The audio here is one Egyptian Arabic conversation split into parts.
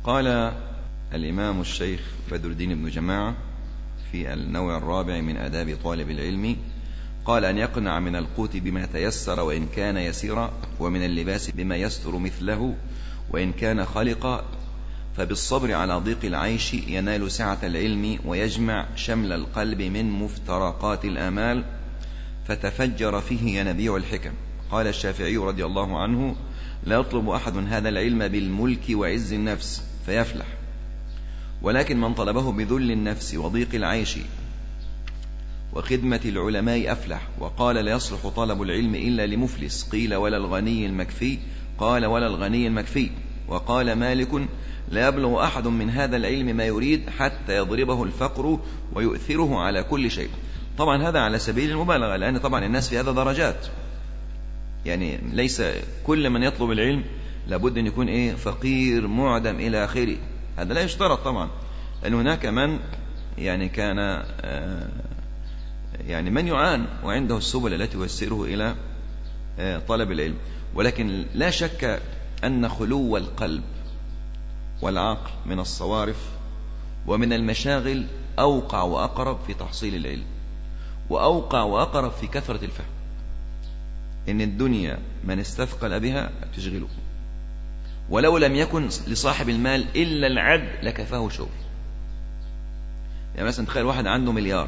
قال الإمام الشيخ بدر الدين بن جماعة في النوع الرابع من آداب طالب العلم قال أن يقنع من القوت بما تيسر وإن كان يسيرا ومن اللباس بما يستر مثله وإن كان خلقا فبالصبر على ضيق العيش ينال سعة العلم ويجمع شمل القلب من مفترقات الآمال فتفجر فيه ينابيع الحكم قال الشافعي رضي الله عنه لا يطلب أحد هذا العلم بالملك وعز النفس فيفلح ولكن من طلبه بذل النفس وضيق العيش وخدمة العلماء أفلح وقال لا يصلح طلب العلم إلا لمفلس قيل ولا الغني المكفي قال ولا الغني المكفي وقال مالك لا يبلغ أحد من هذا العلم ما يريد حتى يضربه الفقر ويؤثره على كل شيء طبعا هذا على سبيل المبالغة لأن طبعا الناس في هذا درجات يعني ليس كل من يطلب العلم لابد أن يكون إيه فقير معدم إلى آخره هذا لا يشترط طبعا لأن هناك من يعني كان آه، يعني من يعان وعنده السبل التي تيسره إلى آه، طلب العلم ولكن لا شك أن خلو القلب والعقل من الصوارف ومن المشاغل أوقع وأقرب في تحصيل العلم وأوقع وأقرب في كثرة الفهم إن الدنيا من استثقل بها تشغله ولو لم يكن لصاحب المال إلا العد لكفاه شغل يعني مثلا تخيل واحد عنده مليار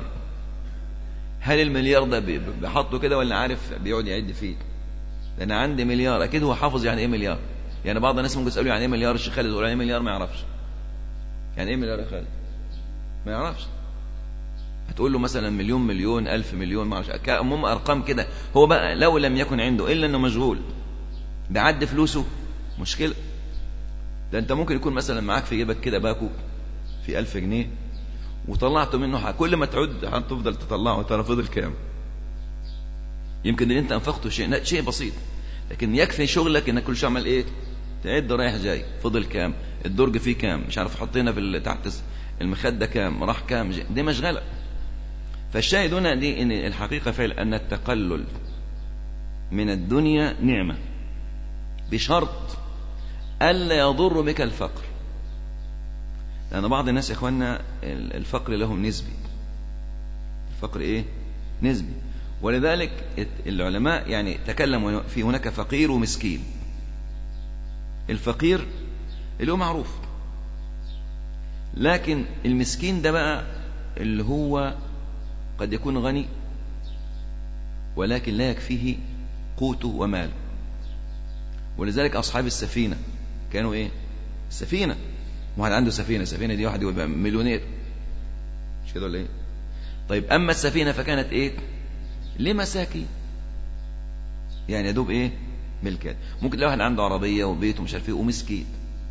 هل المليار ده بحطه كده ولا عارف بيقعد يعد فيه لأن عندي مليار أكيد هو حافظ يعني إيه مليار يعني بعض الناس ممكن يسألوا يعني إيه مليار الشيخ خالد يقول يعني إيه مليار ما يعرفش يعني إيه مليار يا خالد ما يعرفش هتقول له مثلا مليون مليون ألف مليون ما اعرفش المهم أرقام كده هو بقى لو لم يكن عنده إلا إنه مشغول بعد فلوسه مشكلة ده أنت ممكن يكون مثلا معاك في جيبك كده باكو في ألف جنيه وطلعت منه حاجة كل ما تعد هتفضل تطلعه ترى فضل كام يمكن اللي انت انفقته شيء شيء بسيط لكن يكفي شغلك انك كل شيء عمل ايه تعد رايح جاي فضل كام الدرج فيه كام مش عارف حطينا في تحت المخدة كام راح كام دي مشغلة فالشاهد هنا دي ان الحقيقة فعلا ان التقلل من الدنيا نعمة بشرط ألا يضر بك الفقر لأن بعض الناس يا إخواننا الفقر لهم نسبي الفقر إيه نسبي ولذلك العلماء يعني تكلموا في هناك فقير ومسكين الفقير اللي هو معروف لكن المسكين ده بقى اللي هو قد يكون غني ولكن لا يكفيه قوته وماله ولذلك أصحاب السفينة كانوا إيه السفينة واحد عنده سفينة السفينة دي واحد يبقى مليونير مش كده ولا إيه طيب أما السفينة فكانت إيه لمساكين يعني يدوب إيه ملكات ممكن لو واحد عنده عربية وبيت ومش عارف إيه ومسكين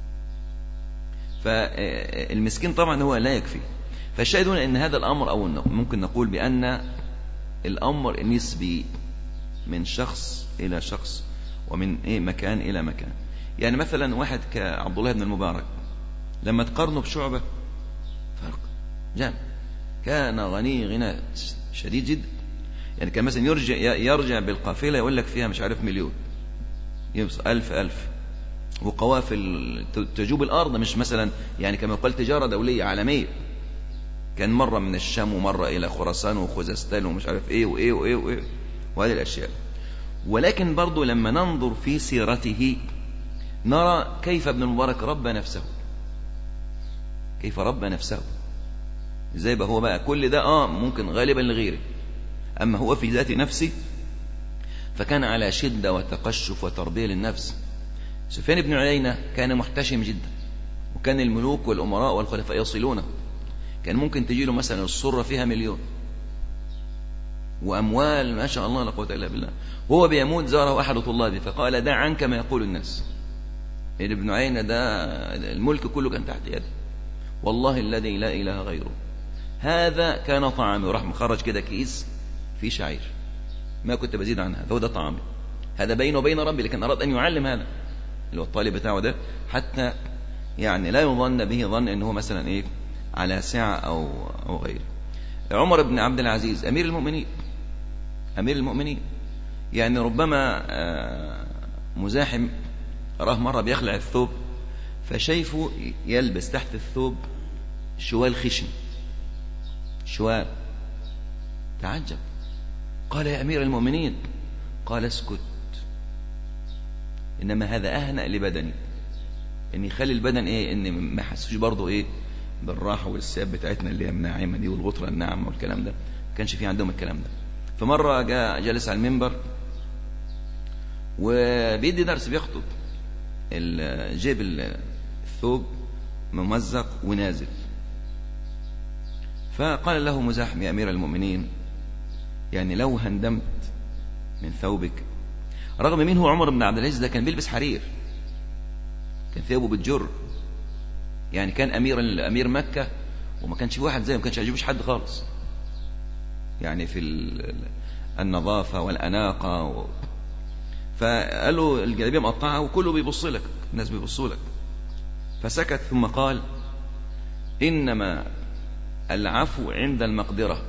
فالمسكين طبعا هو لا يكفي فالشاهد هنا ان هذا الامر او ممكن نقول بان الامر نسبي من شخص الى شخص ومن ايه مكان الى مكان يعني مثلا واحد كعبد الله بن المبارك لما تقارنه بشعبه فرق جامد كان غني غنى شديد جدا يعني كان مثلا يرجع يرجع بالقافله يقول لك فيها مش عارف مليون يبص ألف ألف وقوافل تجوب الأرض مش مثلا يعني كما يقال تجارة دولية عالمية كان مرة من الشام ومرة إلى خراسان وخزستان ومش عارف إيه وإيه وإيه وإيه وهذه الأشياء ولكن برضو لما ننظر في سيرته نرى كيف ابن المبارك ربى نفسه كيف ربى نفسه ازاي بقى هو بقى كل ده اه ممكن غالبا لغيره اما هو في ذات نفسه فكان على شدة وتقشف وتربية للنفس سفيان بن عيينة كان محتشم جدا وكان الملوك والأمراء والخلفاء يصلونه كان ممكن تجي له مثلا الصرة فيها مليون وأموال ما شاء الله لا قوة إلا بالله وهو بيموت زاره أحد طلابه فقال دع عنك ما يقول الناس ابن عيينة ده الملك كله كان تحت يده والله الذي لا إله غيره هذا كان طعامي وراح مخرج كده كيس في شعير ما كنت بزيد عن هذا هو ده طعامي هذا بينه وبين ربي لكن أراد أن يعلم هذا اللي هو الطالب بتاعه ده حتى يعني لا يظن به ظن أنه مثلا إيه على سعة أو, أو غيره عمر بن عبد العزيز أمير المؤمنين أمير المؤمنين يعني ربما مزاحم راه مرة بيخلع الثوب فشايفه يلبس تحت الثوب شوال خشن شوال تعجب قال يا أمير المؤمنين قال اسكت إنما هذا أهنأ لبدني إن يخلي البدن إيه إن ما يحسوش برضه إيه بالراحة والسياب بتاعتنا اللي هي الناعمة دي والغطرة الناعمة والكلام ده ما كانش في عندهم الكلام ده فمرة جاء جالس على المنبر وبيدي درس بيخطب جيب الثوب ممزق ونازل فقال له مزاحم يا أمير المؤمنين يعني لو هندمت من ثوبك رغم مين هو عمر بن عبد العزيز ده كان بيلبس حرير كان ثوبه بالجر يعني كان أمير أمير مكة وما كانش في واحد زيه ما كانش يعجبش حد خالص يعني في النظافة والأناقة و... فقالوا الجلابية مقطعة وكله بيبص لك الناس بيبصوا لك فسكت ثم قال إنما العفو عند المقدرة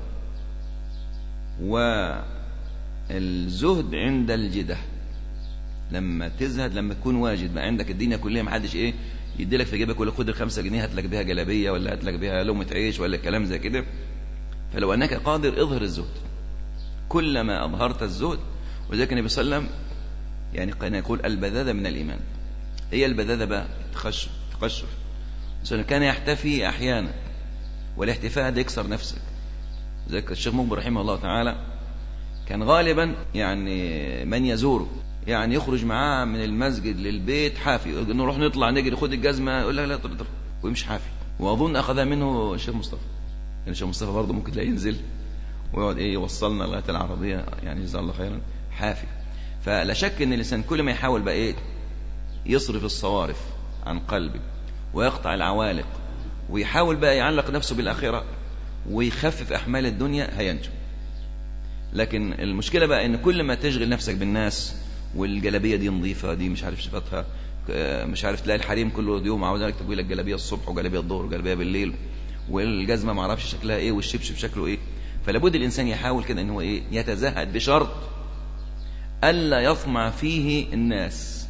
والزهد عند الجدة لما تزهد لما تكون واجد بقى عندك الدنيا كلها محدش ايه يدي لك في جيبك ولا خد الخمسة جنيه هات لك بيها جلابية ولا هات لك بيها لقمة عيش ولا كلام زي كده فلو انك قادر اظهر الزهد كلما اظهرت الزهد وذلك النبي صلى الله عليه وسلم يعني كان يقول البذاذة من الإيمان هي البذاذة بقى التخشف التقشف كان يحتفي أحيانا والاحتفاء ده يكسر نفسك ذلك الشيخ مقبل رحمه الله تعالى كان غالبا يعني من يزوره يعني يخرج معاه من المسجد للبيت حافي نروح نطلع نجري خد الجزمة يقول لك لا طر طر ويمشي حافي وأظن أخذها منه الشيخ مصطفى يعني الشيخ مصطفى برضه ممكن تلاقيه ينزل ويقعد إيه يوصلنا لغاية العربية يعني جزاه الله خيرا حافي فلا شك ان الانسان كل ما يحاول بقى ايه يصرف الصوارف عن قلبه ويقطع العوالق ويحاول بقى يعلق نفسه بالاخره ويخفف احمال الدنيا هينجو لكن المشكله بقى ان كل ما تشغل نفسك بالناس والجلابيه دي نظيفه دي مش عارف صفاتها مش عارف تلاقي الحريم كله يوم عاوزك تقول لك جلابيه الصبح وجلابيه الظهر وجلابيه بالليل والجزمه ما اعرفش شكلها ايه والشبشب شكله ايه فلابد الانسان يحاول كده ان هو ايه يتزهد بشرط ألا يطمع فيه الناس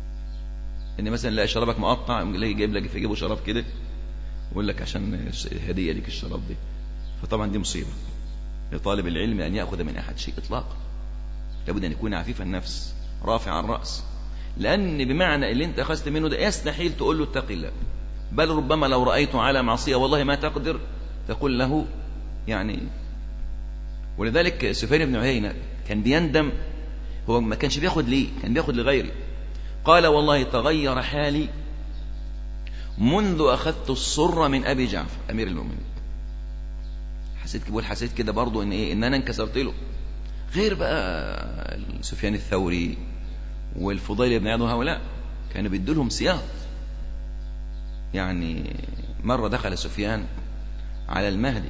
إن مثلا لا شرابك مقطع يلاقي جايب لك في جيبه شراب كده ويقول لك عشان هدية ليك الشراب دي فطبعا دي مصيبة لطالب العلم أن يأخذ من أحد شيء إطلاقا لابد أن يكون عفيف النفس رافع الرأس لأن بمعنى اللي أنت أخذت منه ده يستحيل تقول له اتق الله بل ربما لو رأيته على معصية والله ما تقدر تقول له يعني ولذلك سفيان بن عيينة كان بيندم هو ما كانش بياخد ليه كان بياخد لغيري قال والله تغير حالي منذ أخذت الصرة من أبي جعفر أمير المؤمنين حسيت بقول حسيت كده برضه إن إيه إن أنا انكسرت له غير بقى سفيان الثوري والفضيل بن عياض وهؤلاء كانوا بيدوا لهم صيام يعني مرة دخل سفيان على المهدي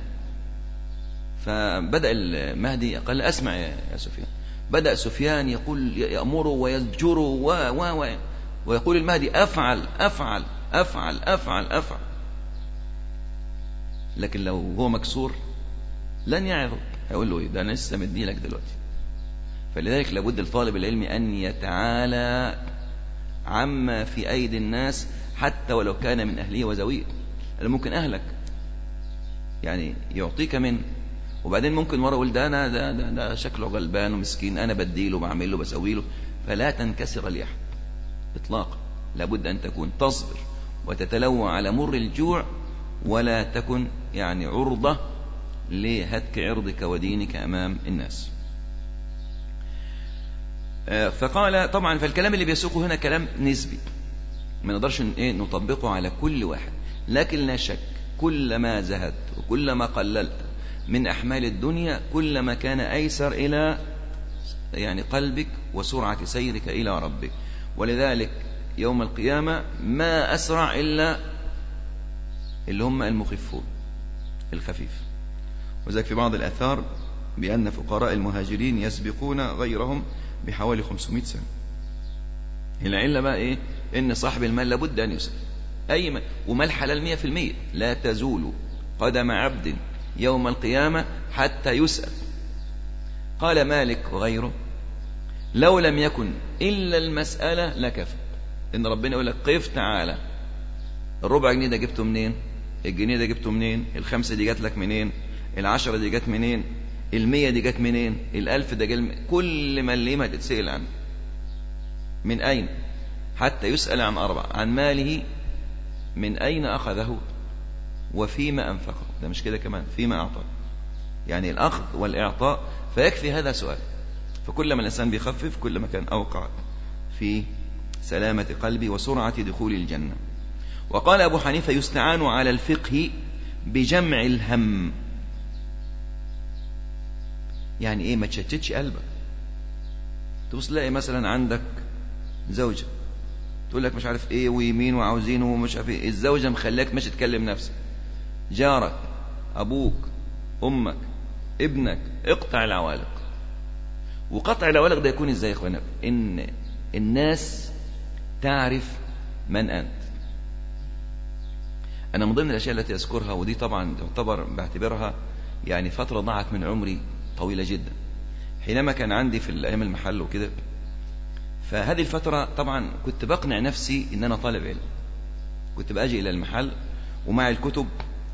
فبدأ المهدي قال أسمع يا سفيان بدأ سفيان يقول يأمره ويزجره و و و ويقول المهدي أفعل أفعل أفعل أفعل أفعل لكن لو هو مكسور لن يعرض هيقول له إيه ده أنا لسه مدي لك دلوقتي فلذلك لابد الطالب العلم أن يتعالى عما في أيدي الناس حتى ولو كان من أهله وزويه ممكن أهلك يعني يعطيك من وبعدين ممكن مرة يقول ده أنا ده, ده, ده شكله غلبان ومسكين أنا بديله بعمل له بسوي له فلا تنكسر لأحد إطلاقا لابد أن تكون تصبر وتتلوى على مر الجوع ولا تكن يعني عرضة لهتك عرضك ودينك أمام الناس فقال طبعا فالكلام اللي بيسوقه هنا كلام نسبي ما نقدرش ايه نطبقه على كل واحد لكن لا شك كلما زهدت وكلما قللت من أحمال الدنيا كلما كان أيسر إلى يعني قلبك وسرعة سيرك إلى ربك ولذلك يوم القيامة ما أسرع إلا اللي هم المخفون الخفيف وذلك في بعض الأثار بأن فقراء المهاجرين يسبقون غيرهم بحوالي 500 سنة العلة بقى إيه إن صاحب المال لابد أن يسأل أي مال ومال حلال مية في المية لا تزول قدم عبد يوم القيامة حتى يسأل قال مالك وغيره لو لم يكن إلا المسألة لكفى إن ربنا يقول لك قف تعالى الربع جنيه ده جبته منين الجنيه ده جبته منين الخمسة دي جات لك منين العشرة دي جات منين المية دي جات منين الألف ده جال كل مليمة تتسأل عنه من أين حتى يسأل عن أربع عن ماله من أين أخذه وفيما أنفقه ده مش كده كمان فيما أعطى يعني الأخذ والإعطاء فيكفي هذا سؤال فكلما الإنسان بيخفف كلما كان أوقع في سلامة قلبي وسرعة دخول الجنة وقال أبو حنيفة يستعان على الفقه بجمع الهم يعني ايه ما تشتتش قلبك تبص تلاقي مثلا عندك زوجة تقول لك مش عارف ايه ويمين وعاوزين ومش عارف ايه الزوجة مخليك مش تكلم نفسك جارك ابوك امك ابنك اقطع العوالق وقطع العوالق ده يكون ازاي يا اخوانا ان الناس تعرف من انت انا من ضمن الاشياء التي اذكرها ودي طبعا تعتبر بعتبرها يعني فتره ضاعت من عمري طويله جدا حينما كان عندي في الايام المحل وكده فهذه الفتره طبعا كنت بقنع نفسي ان انا طالب علم كنت باجي الى المحل ومعي الكتب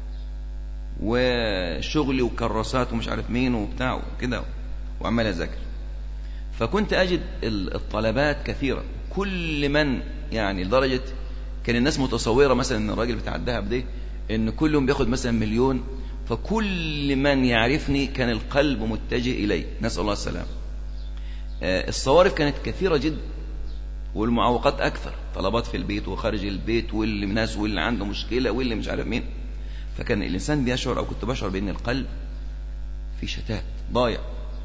وشغلي وكراسات ومش عارف مين وبتاع وكده وعمال اذاكر فكنت اجد الطلبات كثيره كل من يعني لدرجه كان الناس متصوره مثلا ان الراجل بتاع الذهب ده ان كل يوم بياخد مثلا مليون فكل من يعرفني كان القلب متجه الي نسال الله السلامه الصوارف كانت كثيره جدا والمعوقات اكثر طلبات في البيت وخارج البيت واللي ناس واللي عنده مشكله واللي مش عارف مين فكان الانسان بيشعر او كنت بشعر بان القلب في شتات ضايع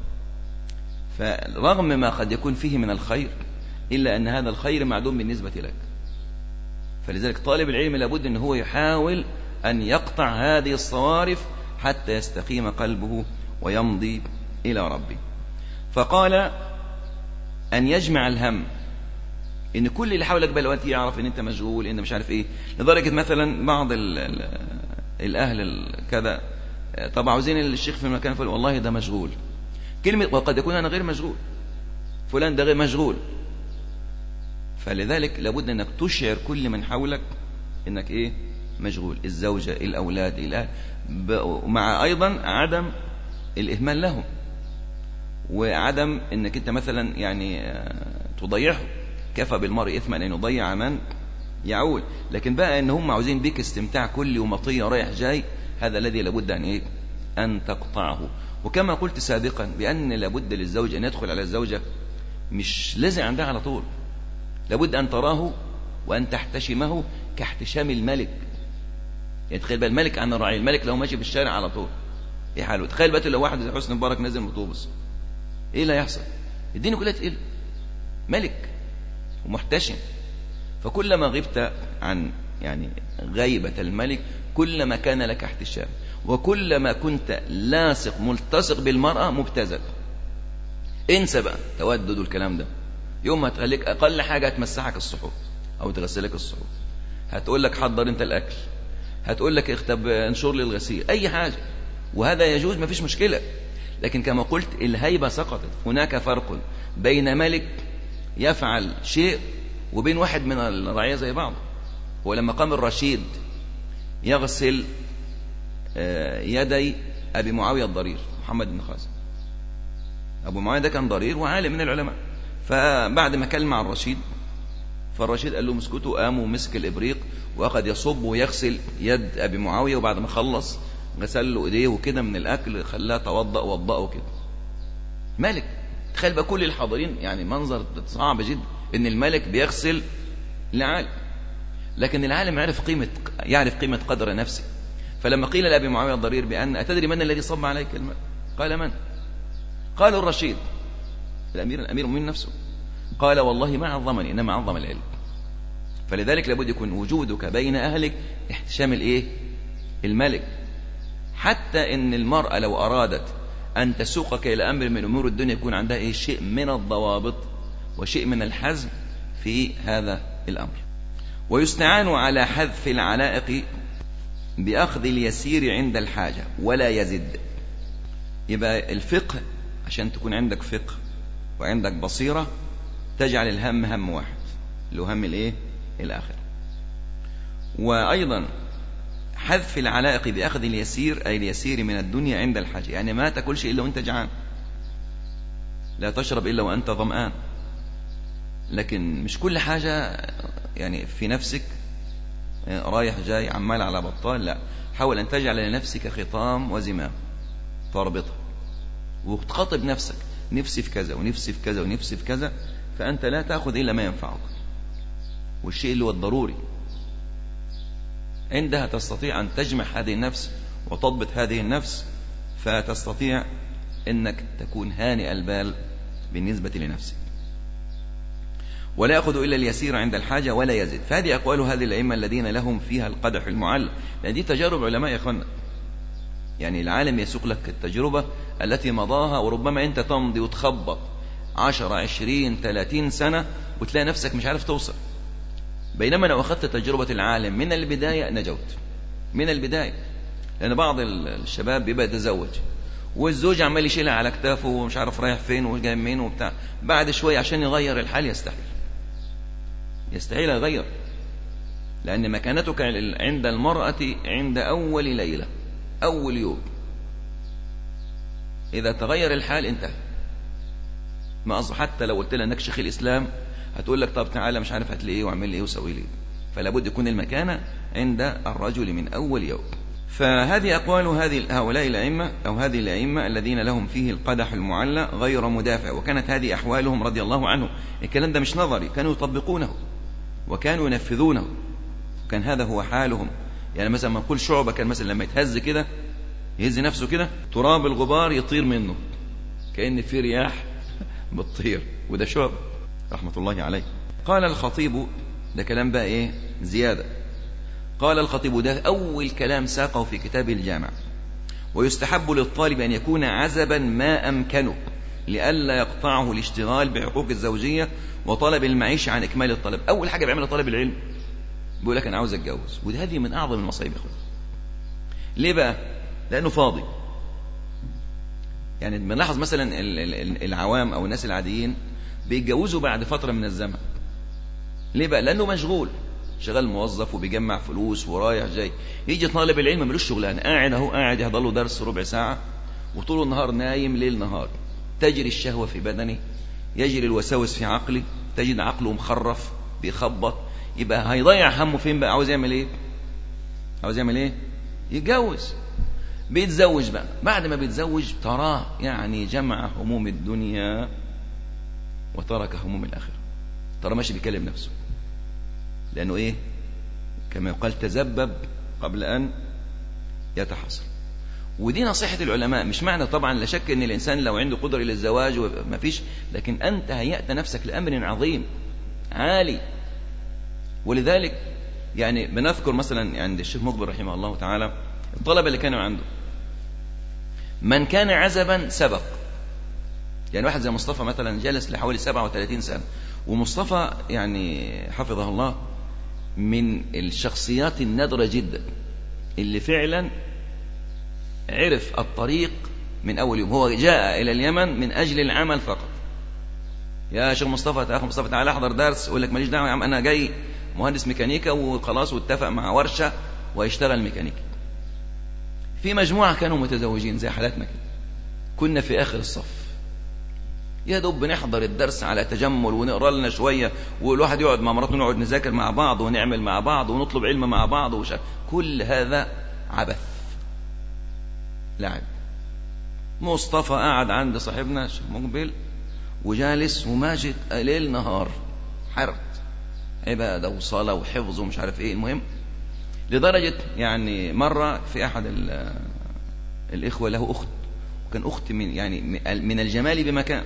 فرغم ما قد يكون فيه من الخير الا ان هذا الخير معدوم بالنسبه لك فلذلك طالب العلم لابد ان هو يحاول ان يقطع هذه الصوارف حتى يستقيم قلبه ويمضي الى ربه فقال ان يجمع الهم ان كل اللي حولك بقى دلوقتي يعرف ان انت مشغول ان مش عارف ايه لدرجه مثلا بعض ال ال الاهل كذا طب عاوزين الشيخ في المكان فلان والله ده مشغول كلمه وقد يكون انا غير مشغول فلان ده غير مشغول فلذلك لابد انك تشعر كل من حولك انك ايه مشغول الزوجة الاولاد الاهل مع ايضا عدم الاهمال لهم وعدم انك انت مثلا يعني تضيعهم كفى بالمرء اثما ان يضيع من يعول لكن بقى ان هم عاوزين بيك استمتاع كلي ومطيه رايح جاي هذا الذي لابد ان ايه ان تقطعه وكما قلت سابقا بان لابد للزوج ان يدخل على الزوجه مش لازم عندها على طول لابد أن تراه وأن تحتشمه كاحتشام الملك يعني تخيل بقى الملك عن الرعية الملك لو ماشي في الشارع على طول ايه حاله تخيل بقى لو واحد زي حسني مبارك نازل مطوبس ايه اللي هيحصل الدنيا كلها تقل ملك ومحتشم فكلما غبت عن يعني غيبة الملك كلما كان لك احتشام وكلما كنت لاصق ملتصق بالمرأة مبتذل انسى بقى تودد الكلام ده يوم ما تخليك اقل حاجه تمسحك الصحون او تغسلك الصحون هتقول لك حضر انت الاكل هتقول لك اختب انشر لي الغسيل اي حاجه وهذا يجوز ما فيش مشكله لكن كما قلت الهيبه سقطت هناك فرق بين ملك يفعل شيء وبين واحد من الرعيه زي بعض ولما قام الرشيد يغسل يدي ابي معاويه الضرير محمد بن خازم ابو معاويه ده كان ضرير وعالم من العلماء فبعد ما كلم مع الرشيد فالرشيد قال لهم اسكتوا قام ومسك الابريق واخذ يصب ويغسل يد ابي معاويه وبعد ما خلص غسل له ايديه وكده من الاكل خلاه توضا وضأه كده ملك تخيل بقى كل الحاضرين يعني منظر صعب جدا ان الملك بيغسل العالم لكن العالم يعرف قيمه يعرف قيمه قدر نفسه فلما قيل لابي معاويه الضرير بان اتدري من الذي صب عليك الماء قال من قال الرشيد الأمير الأمير من نفسه قال والله ما عظمني إنما عظم العلم فلذلك لابد يكون وجودك بين أهلك احتشام الإيه الملك حتى إن المرأة لو أرادت أن تسوقك إلى أمر من أمور الدنيا يكون عندها إيه شيء من الضوابط وشيء من الحزم في هذا الأمر ويستعان على حذف العلائق بأخذ اليسير عند الحاجة ولا يزد يبقى الفقه عشان تكون عندك فقه وعندك بصيرة تجعل الهم هم واحد اللي هو هم الايه الآخرة وأيضا حذف العلائق بأخذ اليسير أي اليسير من الدنيا عند الحاجة يعني ما تاكلش إلا وأنت جعان لا تشرب إلا وأنت ظمآن لكن مش كل حاجة يعني في نفسك رايح جاي عمال على بطال لا حاول أن تجعل لنفسك خطام وزمام تربطها وتخاطب نفسك نفسي في كذا ونفسي في كذا ونفسي في كذا فأنت لا تأخذ إلا ما ينفعك والشيء اللي هو الضروري عندها تستطيع أن تجمع هذه النفس وتضبط هذه النفس فتستطيع أنك تكون هانئ البال بالنسبة لنفسك ولا يأخذ إلا اليسير عند الحاجة ولا يزد فهذه أقوال هذه الأئمة الذين لهم فيها القدح المعل لأن دي تجارب علماء يا أخوانا يعني العالم يسوق لك التجربة التي مضاها وربما أنت تمضي وتخبط عشر عشرين ثلاثين سنة وتلاقي نفسك مش عارف توصل بينما لو أخذت تجربة العالم من البداية نجوت من البداية لأن بعض الشباب بيبقى يتزوج والزوج عمال يشيلها على كتافه ومش عارف رايح فين وجاي منين وبتاع بعد شوية عشان يغير الحال يستحيل يستحيل يغير لأن مكانتك عند المرأة عند أول ليلة أول يوم إذا تغير الحال انتهى ما أصبح حتى لو قلت لها انك شيخ الإسلام هتقول لك طب تعالى مش عارف هات لي ايه واعمل لي ايه وسوي لي ايه فلا بد يكون المكانه عند الرجل من اول يوم فهذه أقوال هذه هؤلاء الأئمة أو هذه الأئمة الذين لهم فيه القدح المعلى غير مدافع وكانت هذه أحوالهم رضي الله عنه الكلام ده مش نظري كانوا يطبقونه وكانوا ينفذونه كان هذا هو حالهم يعني مثلا ما نقول شعبة كان مثلا لما يتهز كده يهز نفسه كده تراب الغبار يطير منه كأن في رياح بتطير وده شعبة رحمة الله عليه قال الخطيب ده كلام بقى ايه زيادة قال الخطيب ده أول كلام ساقه في كتاب الجامع ويستحب للطالب أن يكون عزبا ما أمكنه لئلا يقطعه الاشتغال بحقوق الزوجية وطلب المعيشة عن إكمال الطلب أول حاجة بيعملها طالب العلم بيقول لك أنا عاوز أتجوز وده هذه من أعظم المصايب يا ليه بقى؟ لأنه فاضي يعني بنلاحظ مثلا العوام أو الناس العاديين بيتجوزوا بعد فترة من الزمن ليه بقى لأنه مشغول شغال موظف وبيجمع فلوس ورايح جاي يجي طالب العلم ملوش شغلانه قاعد اهو قاعد يحضر له درس ربع ساعه وطول النهار نايم ليل نهار تجري الشهوه في بدنه يجري الوساوس في عقله تجد عقله مخرف بيخبط يبقى هيضيع همه فين بقى عاوز يعمل ايه عاوز يعمل ايه يتجوز بيتزوج بقى بعد ما بيتزوج تراه يعني جمع هموم الدنيا وترك هموم الآخرة ترى ماشي بيكلم نفسه لأنه إيه كما يقال تزبب قبل أن يتحصل ودي نصيحة العلماء مش معنى طبعا لا شك أن الإنسان لو عنده قدرة للزواج ما فيش لكن أنت هيأت نفسك لأمر عظيم عالي ولذلك يعني بنذكر مثلا عند الشيخ مقبل رحمه الله تعالى الطلبة اللي كانوا عنده من كان عزبا سبق يعني واحد زي مصطفى مثلا جلس لحوالي 37 سنة ومصطفى يعني حفظه الله من الشخصيات النادرة جدا اللي فعلا عرف الطريق من أول يوم هو جاء إلى اليمن من أجل العمل فقط يا شيخ مصطفى يا أخي مصطفى تعالى احضر درس يقول لك ماليش دعوة يا عم أنا جاي مهندس ميكانيكا وخلاص واتفق مع ورشة ويشتغل ميكانيكي في مجموعة كانوا متزوجين زي حالاتنا كده كنا في آخر الصف يا دوب بنحضر الدرس على تجمل ونقرا لنا شويه والواحد يقعد مع مراته نقعد نذاكر مع بعض ونعمل مع بعض ونطلب علم مع بعض وش... كل هذا عبث لعب مصطفى قاعد عند صاحبنا الشيخ مقبل وجالس وماجد ليل نهار حرت عبادة وصلاة وحفظ ومش عارف ايه المهم لدرجة يعني مرة في أحد الإخوة له أخت وكان أخت من يعني من الجمال بمكان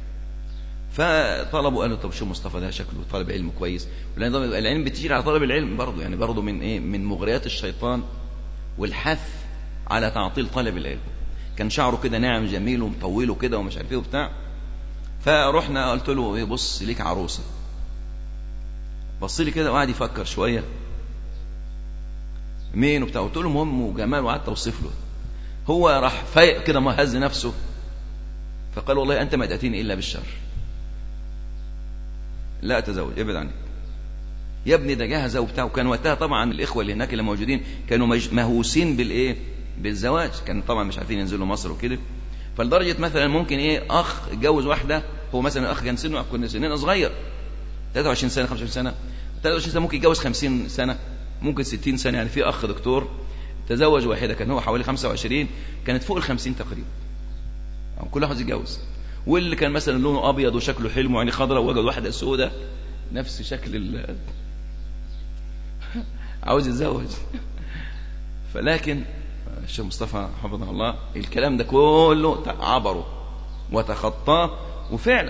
فطلبوا قالوا طب شو مصطفى ده شكله طالب علم كويس ولان العلم بتجري على طالب العلم برضه يعني برضه من ايه من مغريات الشيطان والحث على تعطيل طالب العلم كان شعره كده ناعم جميل ومطوله كده ومش عارف ايه وبتاع فرحنا قلت له ايه بص ليك عروسه بص لي كده وقعد يفكر شويه مين وبتاع قلت له مهم وجمال وقعدت اوصف له هو راح فايق كده ما هز نفسه فقال والله انت ما تاتيني الا بالشر لا أتزوج ابعد عني يا ابني ده جهز وبتاع وكان وقتها طبعا الاخوه اللي هناك اللي موجودين كانوا مهووسين بالايه بالزواج كان طبعا مش عارفين ينزلوا مصر وكده فلدرجه مثلا ممكن ايه اخ اتجوز واحده هو مثلا اخ كان سنه كنا سننا صغير 23 سنه 25 سنه 23 سنه ممكن يتجوز 50 سنه ممكن 60 سنه يعني في اخ دكتور تزوج واحده كان هو حوالي 25 كانت فوق ال 50 تقريبا كل واحد يتجوز واللي كان مثلا لونه ابيض وشكله حلو وعينيه خضراء ووجد واحده سوداء نفس شكل ال عاوز يتزوج فلكن الشيخ مصطفى حفظه الله الكلام ده كله عبره وتخطاه وفعلا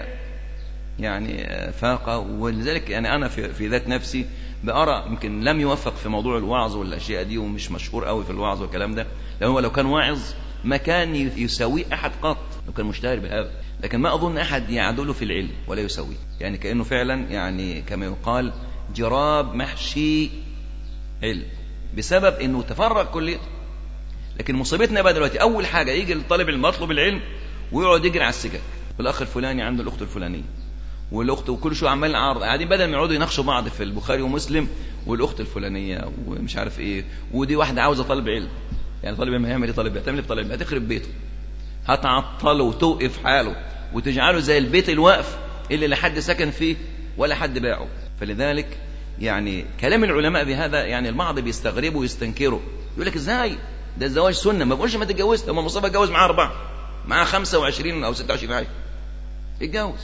يعني فاق ولذلك يعني انا في, في ذات نفسي بأرى يمكن لم يوفق في موضوع الوعظ والاشياء دي ومش مشهور قوي في الوعظ والكلام ده لو هو لو كان واعظ ما كان يساويه احد قط لو كان مشتهر بهذا لكن ما اظن احد يعدله في العلم ولا يساويه يعني كانه فعلا يعني كما يقال جراب محشي علم بسبب انه تفرغ كليته لكن مصيبتنا بقى دلوقتي اول حاجه يجي الطالب المطلوب العلم ويقعد يجري على السكك والاخ الفلاني عنده الاخت الفلانيه والاخت وكل شويه عمال عارض قاعدين بدل ما يقعدوا يناقشوا بعض في البخاري ومسلم والاخت الفلانيه ومش عارف ايه ودي واحده عاوزه طالب علم يعني طالب علم هيعمل ايه طالب علم هتعمل ايه طالب علم هتخرب بيته هتعطله وتوقف حاله وتجعله زي البيت الوقف اللي لا حد سكن فيه ولا حد باعه فلذلك يعني كلام العلماء بهذا يعني البعض بيستغربوا ويستنكروا يقول لك ازاي ده الزواج سنه ما بقولش ما تتجوزش لما مصطفى اتجوز معاه اربعه معاه 25 او 26 عيل اتجوز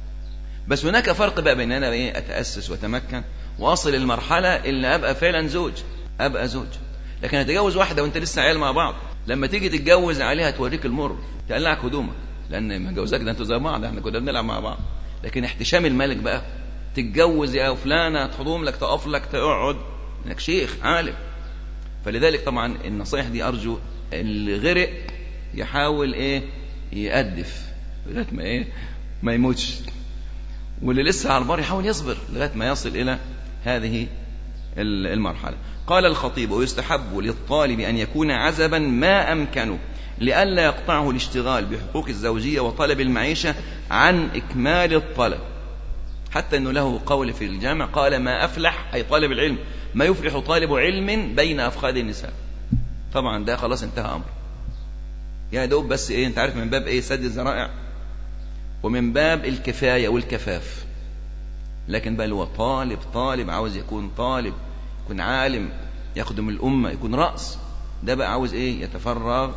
بس هناك فرق بقى بين انا ايه اتاسس واتمكن واصل المرحله اللي ابقى فعلا زوج ابقى زوج لكن اتجوز واحده وانت لسه عيال مع بعض لما تيجي تتجوز عليها توريك المر تقلعك هدومك لان ما جوزك ده انتوا زي بعض احنا كنا بنلعب مع بعض لكن احتشام الملك بقى تتجوز يا فلانه تحضم لك تقف لك تقعد انك شيخ عالم فلذلك طبعا النصائح دي ارجو اللي غرق يحاول ايه يأدف لغايه ما ايه ما يموتش واللي لسه على البر يحاول يصبر لغايه ما يصل الى هذه المرحله قال الخطيب ويستحب للطالب ان يكون عزبا ما امكنه لئلا يقطعه الاشتغال بحقوق الزوجيه وطلب المعيشه عن اكمال الطلب حتى انه له قول في الجامع قال ما افلح اي طالب العلم ما يفلح طالب علم بين افخاذ النساء طبعا ده خلاص انتهى امر يا دوب بس ايه انت عارف من باب ايه سد الذرائع ومن باب الكفايه والكفاف لكن بل هو طالب طالب عاوز يكون طالب يكون عالم يخدم الامه يكون راس ده بقى عاوز ايه يتفرغ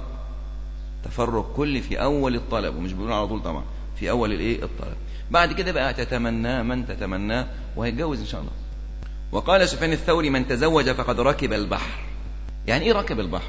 تفرغ كلي في اول الطلب ومش بيقول على طول طبعا في اول الايه الطلب بعد كده بقى تتمناه من تتمناه وهيتجوز ان شاء الله وقال سفيان الثوري من تزوج فقد ركب البحر يعني ايه ركب البحر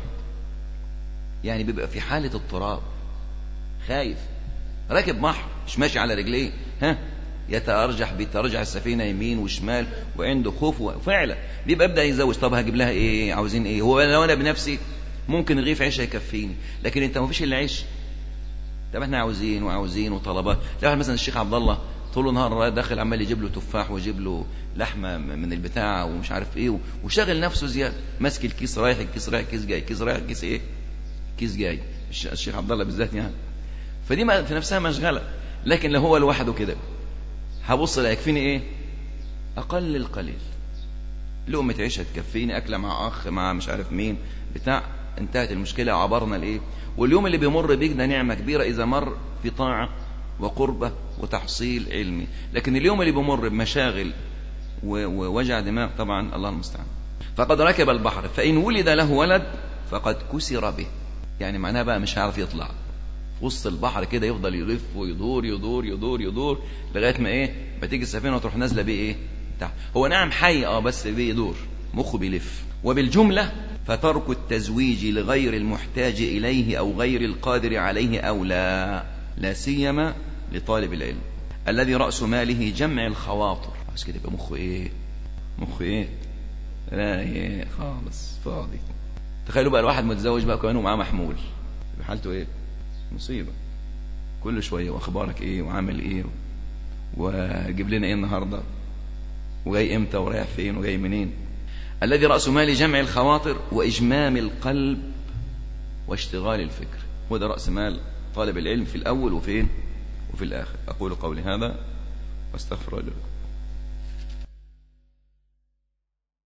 يعني بيبقى في حالة اضطراب خايف راكب بحر مش ماشي على رجليه ها يتأرجح بيترجع السفينة يمين وشمال وعنده خوف وفعلا بيبقى يبدأ يتزوج طب هجيب لها ايه عاوزين ايه هو لو انا بنفسي ممكن رغيف عيش يكفيني لكن انت ما فيش الا عيش طب احنا عاوزين وعاوزين وطلبات لا مثلا الشيخ عبد الله طول النهار داخل عمال يجيب له تفاح ويجيب له لحمه من البتاع ومش عارف ايه وشاغل نفسه زياده ماسك الكيس رايح الكيس رايح الكيس جاي الكيس رايح الكيس ايه كيس جاي الشيخ عبد الله بالذات يعني فدي ما في نفسها مشغله لكن لو هو لوحده كده هبص لا يكفيني ايه اقل القليل لقمة عيش هتكفيني أكلة مع أخ مع مش عارف مين بتاع انتهت المشكلة وعبرنا الإيه واليوم اللي بيمر بيك ده نعمة كبيرة إذا مر في طاعة وقربة وتحصيل علمي لكن اليوم اللي بيمر بمشاغل ووجع دماغ طبعا الله المستعان فقد ركب البحر فإن ولد له ولد فقد كسر به يعني معناها بقى مش هيعرف يطلع في وسط البحر كده يفضل يلف ويدور يدور يدور يدور لغايه ما ايه ما تيجي السفينه وتروح نازله بيه ايه تحت هو نعم حي اه بس بيدور مخه بيلف وبالجمله فترك التزويج لغير المحتاج اليه او غير القادر عليه اولى لا سيما لطالب العلم الذي راس ماله جمع الخواطر بس كده يبقى مخه ايه مخه ايه لا ايه خالص فاضي تخيلوا بقى الواحد متزوج بقى كمان ومعاه محمول حالته ايه مصيبه كل شويه واخبارك ايه وعامل ايه وجيب لنا ايه النهارده وجاي امتى ورايح فين وجاي منين الذي راس مال جمع الخواطر واجمام القلب واشتغال الفكر وده راس مال طالب العلم في الاول وفين وفي الاخر اقول قولي هذا واستغفر الله